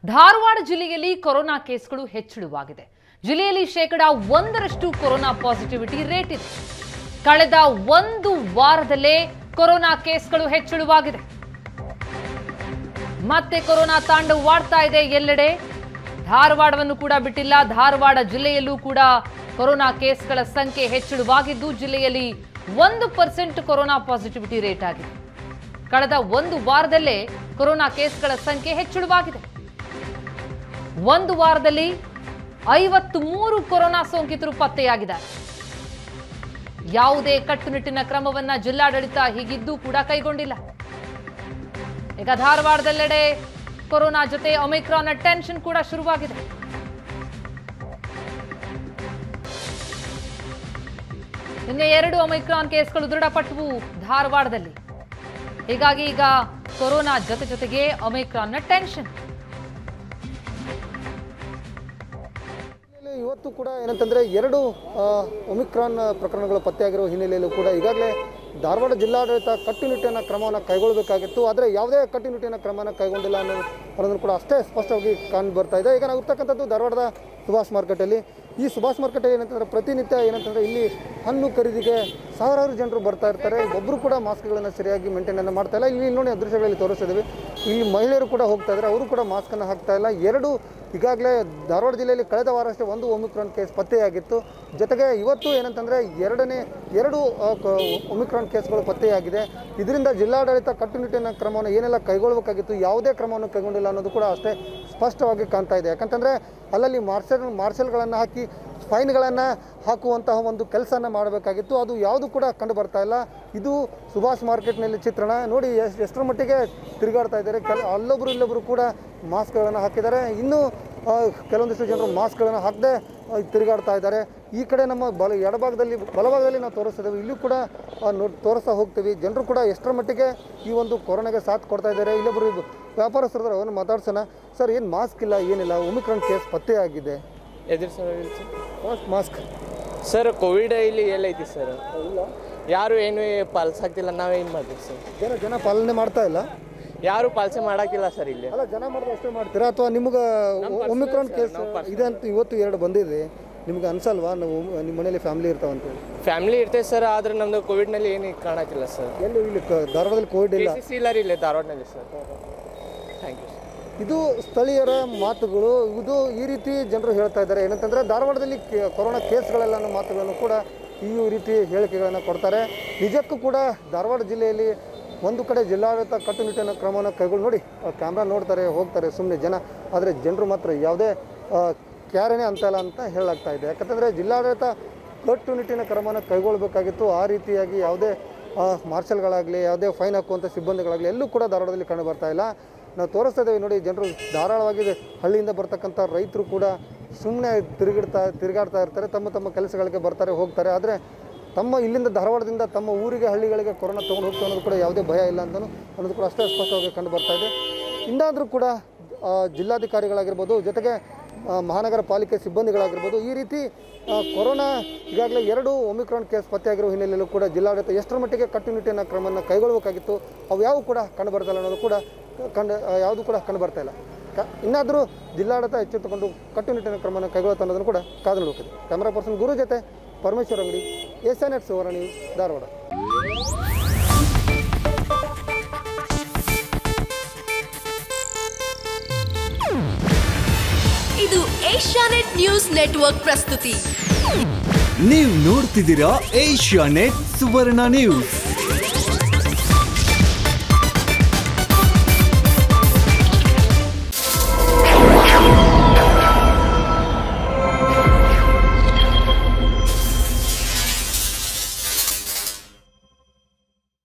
ಧಾರವಾಡ ಜಿಲ್ಲೆಯಲ್ಲಿ ಕೊರೋನಾ ಕೇಸ್ಗಳು ಹೆಚ್ಚಳವಾಗಿದೆ ಜಿಲ್ಲೆಯಲ್ಲಿ ಶೇಕಡ ಒಂದರಷ್ಟು ಕೊರೋನಾ ಪಾಸಿಟಿವಿಟಿ ರೇಟ್ ಇದೆ ಕಳೆದ ಒಂದು ವಾರದಲ್ಲೇ ಕೊರೋನಾ ಕೇಸ್ಗಳು ಹೆಚ್ಚಳವಾಗಿದೆ ಮತ್ತೆ ಕೊರೋನಾ ತಾಂಡವಾಡ್ತಾ ಇದೆ ಎಲ್ಲೆಡೆ ಧಾರವಾಡವನ್ನು ಕೂಡ ಬಿಟ್ಟಿಲ್ಲ ಧಾರವಾಡ ಜಿಲ್ಲೆಯಲ್ಲೂ ಕೂಡ ಕೊರೋನಾ ಕೇಸ್ಗಳ ಸಂಖ್ಯೆ ಹೆಚ್ಚಳವಾಗಿದ್ದು ಜಿಲ್ಲೆಯಲ್ಲಿ ಒಂದು ಪರ್ಸೆಂಟ್ ಕೊರೋನಾ ಪಾಸಿಟಿವಿಟಿ ರೇಟ್ ಆಗಿದೆ ಕಳೆದ ಒಂದು ವಾರದಲ್ಲೇ ಕೊರೋನಾ ಕೇಸ್ಗಳ ಸಂಖ್ಯೆ ಹೆಚ್ಚಳವಾಗಿದೆ ಒಂದು ವಾರದಲ್ಲಿ ಐವತ್ತು ಮೂರು ಕೊರೋನಾ ಸೋಂಕಿತರು ಪತ್ತೆಯಾಗಿದ್ದಾರೆ ಯಾವುದೇ ಕಟ್ಟುನಿಟ್ಟಿನ ಕ್ರಮವನ್ನ ಜಿಲ್ಲಾಡಳಿತ ಹೀಗಿದ್ದೂ ಕೂಡ ಕೈಗೊಂಡಿಲ್ಲ ಈಗ ಧಾರವಾಡದೆಲ್ಲೆಡೆ ಕೊರೋನಾ ಜೊತೆ ಒಮಿಕ್ರಾನ್ ಟೆನ್ಷನ್ ಕೂಡ ಶುರುವಾಗಿದೆ ನಿನ್ನೆ ಎರಡು ಒಮಿಕ್ರಾನ್ ಕೇಸ್ಗಳು ದೃಢಪಟ್ಟವು ಧಾರವಾಡದಲ್ಲಿ ಹೀಗಾಗಿ ಈಗ ಕೊರೋನಾ ಜೊತೆ ಜೊತೆಗೆ ಒಮಿಕ್ರಾನ್ನ ಟೆನ್ಷನ್ ಹಿನ್ನೆಲೆಯಲ್ಲಿ ಇವತ್ತು ಕೂಡ ಏನಂತಂದರೆ ಎರಡು ಆ, ಒಮಿಕ್ರಾನ್ ಪ್ರಕರಣಗಳು ಪತ್ತೆಯಾಗಿರುವ ಹಿನ್ನೆಲೆಯಲ್ಲೂ ಕೂಡ ಈಗಾಗಲೇ ಧಾರವಾಡ ಜಿಲ್ಲಾಡಳಿತ ಕಟ್ಟುನಿಟ್ಟಿನ ಕ್ರಮವನ್ನು ಕೈಗೊಳ್ಳಬೇಕಾಗಿತ್ತು ಆದರೆ ಯಾವುದೇ ಕಟ್ಟುನಿಟ್ಟಿನ ಕ್ರಮನ ಕೈಗೊಂಡಿಲ್ಲ ಅನ್ನೋದು ಅನ್ನೋದನ್ನು ಕೂಡ ಅಷ್ಟೇ ಸ್ಪಷ್ಟವಾಗಿ ಕಂಡು ಬರ್ತಾ ಇದೆ ಈಗ ನಾವು ಇರ್ತಕ್ಕಂಥದ್ದು ಧಾರವಾಡದ ಸುಭಾಷ್ ಮಾರ್ಕೆಟಲ್ಲಿ ಈ ಸುಭಾಷ್ ಮಾರ್ಕೆಟಲ್ಲಿ ಏನಂತಂದರೆ ಪ್ರತಿನಿತ್ಯ ಏನಂತಂದರೆ ಇಲ್ಲಿ ಹಣ್ಣು ಖರೀದಿಗೆ ಸಾವಿರಾರು ಜನರು ಬರ್ತಾ ಇರ್ತಾರೆ ಒಬ್ಬರು ಕೂಡ ಮಾಸ್ಕ್ಗಳನ್ನು ಸರಿಯಾಗಿ ಮೇಂಟೈನನ್ನು ಮಾಡ್ತಾ ಇಲ್ಲ ಇಲ್ಲಿ ನೋಡಿ ದೃಶ್ಯಗಳಲ್ಲಿ ತೋರಿಸ್ತಾ ಇದ್ದೀವಿ ಇಲ್ಲಿ ಮಹಿಳೆಯರು ಕೂಡ ಹೋಗ್ತಾ ಇದ್ದಾರೆ ಅವರು ಕೂಡ ಮಾಸ್ಕನ್ನು ಹಾಕ್ತಾ ಇಲ್ಲ ಎರಡು ಈಗಾಗಲೇ ಧಾರವಾಡ ಜಿಲ್ಲೆಯಲ್ಲಿ ಕಳೆದ ವಾರ ಅಷ್ಟೇ ಒಂದು ಒಮಿಕ್ರಾನ್ ಕೇಸ್ ಪತ್ತೆಯಾಗಿತ್ತು ಜೊತೆಗೆ ಇವತ್ತು ಏನಂತಂದರೆ ಎರಡನೇ ಎರಡು ಆ, ಕ- ಒಮಿಕ್ರಾನ್ ಕೇಸ್ಗಳು ಪತ್ತೆಯಾಗಿದೆ ಇದರಿಂದ ಜಿಲ್ಲಾಡಳಿತ ಕಟ್ಟುನಿಟ್ಟಿನ ಕ್ರಮವನ್ನು ಏನೆಲ್ಲ ಕೈಗೊಳ್ಳಬೇಕಾಗಿತ್ತು ಯಾವುದೇ ಕ್ರಮವನ್ನು ಕೈಗೊಂಡಿಲ್ಲ ಅನ್ನೋದು ಕೂಡ ಅಷ್ಟೇ ಸ್ಪಷ್ಟವಾಗಿ ಕಾಣ್ತಾ ಇದೆ ಯಾಕಂತಂದರೆ ಅಲ್ಲಲ್ಲಿ ಮಾರ್ಷಲ್ ಮಾರ್ಷಲ್ಗಳನ್ನು ಹಾಕಿ ಫೈನ್ಗಳನ್ನು ಹಾಕುವಂತಹ ಒಂದು ಕೆಲಸನ ಮಾಡಬೇಕಾಗಿತ್ತು ಅದು ಯಾವುದು ಕೂಡ ಕಂಡು ಬರ್ತಾ ಇಲ್ಲ ಇದು ಸುಭಾಷ್ ಮಾರ್ಕೆಟ್ನಲ್ಲಿ ಚಿತ್ರಣ ನೋಡಿ ಎಷ್ಟು ಎಷ್ಟರ ಮಟ್ಟಿಗೆ ತಿರುಗಾಡ್ತಾ ಇದ್ದಾರೆ ಕೆಲ ಅಲ್ಲೊಬ್ಬರು ಇಲ್ಲೊಬ್ಬರು ಕೂಡ ಮಾಸ್ಕ್ಗಳನ್ನು ಹಾಕಿದ್ದಾರೆ ಇನ್ನು ಆ, ಕೆಲವೊಂದಿಷ್ಟು ಜನರು ಮಾಸ್ಕ್ಗಳನ್ನು ಹಾಕದೆ ತಿರುಗಾಡ್ತಾ ಇದ್ದಾರೆ ಈ ಕಡೆ ನಮ್ಮ ಬಲ ಎಡಭಾಗದಲ್ಲಿ ಬಲಭಾಗದಲ್ಲಿ ನಾವು ತೋರಿಸ್ತಿದ್ದೇವೆ ಇಲ್ಲೂ ಕೂಡ ಆ, ನೋ ತೋರಿಸ್ತಾ ಹೋಗ್ತೀವಿ ಜನರು ಕೂಡ ಎಷ್ಟರ ಮಟ್ಟಿಗೆ ಈ ಒಂದು ಕೊರೋನಾಗೆ ಸಾಥ್ ಕೊಡ್ತಾ ಇದ್ದಾರೆ ಇಲ್ಲೊಬ್ಬರು ವ್ಯಾಪಾರಸ್ಥರು ಅವನು ಮಾತಾಡ್ಸೋಣ ಸರ್ ಏನು ಮಾಸ್ಕ್ ಇಲ್ಲ ಏನಿಲ್ಲ ಒಮಿಕ್ರಾನ್ ಕೇಸ್ ಪತ್ತೆಯಾಗಿದೆ ಎದುರು ಸರ್ ಹೇಳಿ sir mask mask sir Covid ಇಲ್ಲಿ ಎಲ್ಲೈತಿ ಸರ್ ಯಾರು ಏನು ಪಾಲಿಸಾಗ್ತಿಲ್ಲ ನಾವೇನು ಮಾಡ್ತೀವಿ ಸರ್ ಜನ ಜನ ಪಾಲನೆ ಮಾಡ್ತಾ ಇಲ್ಲ ಯಾರು ಪಾಲಿಸೆ ಮಾಡಾಕಿಲ್ಲ ಸರ್ ಇಲ್ಲಿ ಅಲ್ಲ ಜನ ಮಾಡಿದ್ರೆ ಅಷ್ಟೇ ಮಾಡ್ತೀರಾ ಅಥವಾ ನಿಮ್ಗೆ ಒಮಿಕ್ರಾನ್ ಕೇಸ್ ಇದೆ ಅಂತ ಇವತ್ತು ಎರಡು ಬಂದಿದೆ ನಿಮ್ಗೆ ಅನ್ಸಲ್ವಾ ನಾವು ನಿಮ್ಮ ಮನೇಲಿ ಫ್ಯಾಮಿಲಿ ಇರ್ತಾವಂತ ಫ್ಯಾಮಿಲಿ ಇರ್ತೇವೆ ಸರ್ ಆದ್ರೆ ನಮ್ದು ಕೋವಿಡ್ನಲ್ಲಿ ಏನು ಕಾಣಕ್ಕಿಲ್ಲ ಸರ್ ಎಲ್ಲಿ ಇಲ್ಲಿ ಕ- ಧಾರವಾಡದಲ್ಲಿ ಕೋವಿಡ್ ಇಲ್ಲ ಸಿ ಇಲ್ಲ ರೀ ಇಲ್ಲೇ ಧಾರವಾಡನಲ್ಲಿ ಸರ್ ಥ್ಯಾಂಕ್ ಯು ಸರ್ ಇದು ಸ್ಥಳೀಯರ ಮಾತುಗಳು ಇದು ಈ ರೀತಿ ಜನರು ಹೇಳ್ತಾ ಇದ್ದಾರೆ ಏನಂತಂದ್ರೆ ಧಾರವಾಡದಲ್ಲಿ ಕೆ- ಕೊರೋನಾ ಕೇಸ್ಗಳೆಲ್ಲ ಅನ್ನೋ ಮಾತುಗಳನ್ನು ಕೂಡ ಈ ರೀತಿ ಹೇಳಿಕೆಗಳನ್ನು ಕೊಡ್ತಾರೆ ನಿಜಕ್ಕೂ ಕೂಡ ಧಾರವಾಡ ಜಿಲ್ಲೆಯಲ್ಲಿ ಒಂದು ಕಡೆ ಜಿಲ್ಲಾಡಳಿತ ಕಟ್ಟುನಿಟ್ಟಿನ ಕ್ರಮವನ್ನು ಕೈಗೊಂಡು ನೋಡಿ ಕ್ಯಾಮ್ರಾ ನೋಡ್ತಾರೆ ಹೋಗ್ತಾರೆ ಸುಮ್ಮನೆ ಜನ ಆದರೆ ಜನರು ಮಾತ್ರ ಯಾವುದೇ ಕ್ಯಾರನೇ ಅಂತ ಇಲ್ಲ ಅಂತ ಹೇಳಲಾಗ್ತಾ ಇದೆ ಯಾಕಂತಂದರೆ ಜಿಲ್ಲಾಡಳಿತ ಕಟ್ಟುನಿಟ್ಟಿನ ಕ್ರಮವನ್ನು ಕೈಗೊಳ್ಳಬೇಕಾಗಿತ್ತು ಆ ರೀತಿಯಾಗಿ ಯಾವುದೇ ಆ, ಮಾರ್ಷಲ್ಗಳಾಗಲಿ ಯಾವುದೇ ಫೈನ್ ಹಾಕುವಂಥ ಸಿಬ್ಬಂದಿಗಳಾಗಲಿ ಎಲ್ಲೂ ಕೂಡ ಧಾರವಾಡದಲ್ಲಿ ಕಂಡು ಬರ್ತಾ ಇಲ್ಲ ನಾವು ತೋರಿಸ್ತಾ ಇದ್ದೇವೆ ನೋಡಿ ಜನರು ಧಾರಾಳವಾಗಿ ಹಳ್ಳಿಯಿಂದ ಬರ್ತಕ್ಕಂಥ ರೈತರು ಕೂಡ ಸುಮ್ಮನೆ ತಿರುಗಿಡ್ತಾ ತಿರುಗಾಡ್ತಾ ಇರ್ತಾರೆ ತಮ್ಮ ತಮ್ಮ ಕೆಲಸಗಳಿಗೆ ಬರ್ತಾರೆ ಹೋಗ್ತಾರೆ ಆದರೆ ತಮ್ಮ ಇಲ್ಲಿಂದ ಧಾರವಾಡದಿಂದ ತಮ್ಮ ಊರಿಗೆ ಹಳ್ಳಿಗಳಿಗೆ ಕೊರೋನಾ ತೊಗೊಂಡು ಹೋಗ್ತಾ ಅನ್ನೋದು ಕೂಡ ಯಾವುದೇ ಭಯ ಇಲ್ಲ ಅಂತಲೂ ಅನ್ನೋದು ಕೂಡ ಅಷ್ಟೇ ಸ್ಪಷ್ಟವಾಗಿ ಕಂಡು ಬರ್ತಾ ಇದೆ ಇನ್ನಾದರೂ ಕೂಡ ಆ, ಜಿಲ್ಲಾಧಿಕಾರಿಗಳಾಗಿರ್ಬೋದು ಜೊತೆಗೆ ಆ, ಮಹಾನಗರ ಪಾಲಿಕೆ ಸಿಬ್ಬಂದಿಗಳಾಗಿರ್ಬೋದು ಈ ರೀತಿ ಆ, ಕೊರೋನಾ ಈಗಾಗಲೇ ಎರಡು ಒಮಿಕ್ರಾನ್ ಕೇಸ್ ಪತ್ತೆಯಾಗಿರೋ ಹಿನ್ನೆಲೆಯಲ್ಲೂ ಕೂಡ ಜಿಲ್ಲಾಡಳಿತ ಎಷ್ಟರ ಮಟ್ಟಿಗೆ ಕಟ್ಟುನಿಟ್ಟಿನ ಕ್ರಮವನ್ನು ಕೈಗೊಳ್ಳಬೇಕಾಗಿತ್ತು ಅವು ಯಾವ ಕೂಡ ಕಂಡು ಬರ್ತಾ ಇಲ್ಲ ಅನ್ನೋದು ಕೂಡ ಕಂಡು ಯಾವುದು ಕೂಡ ಕಂಡು ಬರ್ತಾ ಇಲ್ಲ ಕ ಇನ್ನಾದರೂ ಜಿಲ್ಲಾಡಳಿತ ಎಚ್ಚೆತ್ತುಕೊಂಡು ಕಟ್ಟುನಿಟ್ಟಿನ ಕ್ರಮವನ್ನು ಕೈಗೊಳ್ಳುತ್ತೆ ಅನ್ನೋದನ್ನು ಕೂಡ ಕಾದು ನೋಡುತ್ತದೆ ಕ್ಯಾಮ್ರಾ ಪರ್ಸನ್ ಗುರು ಜೊತೆ Parameshwar Angadi Asianet Suvarna news Dharwad ಇದು ಏಷ್ಯಾನೆಟ್ ನ್ಯೂಸ್ ನೆಟ್ವರ್ಕ್ ಪ್ರಸ್ತುತಿ ನೀವು ನೋಡ್ತಿದ್ದೀರಾ ಏಷ್ಯಾ ನೆಟ್ ಸುವರ್ಣ ನ್ಯೂಸ್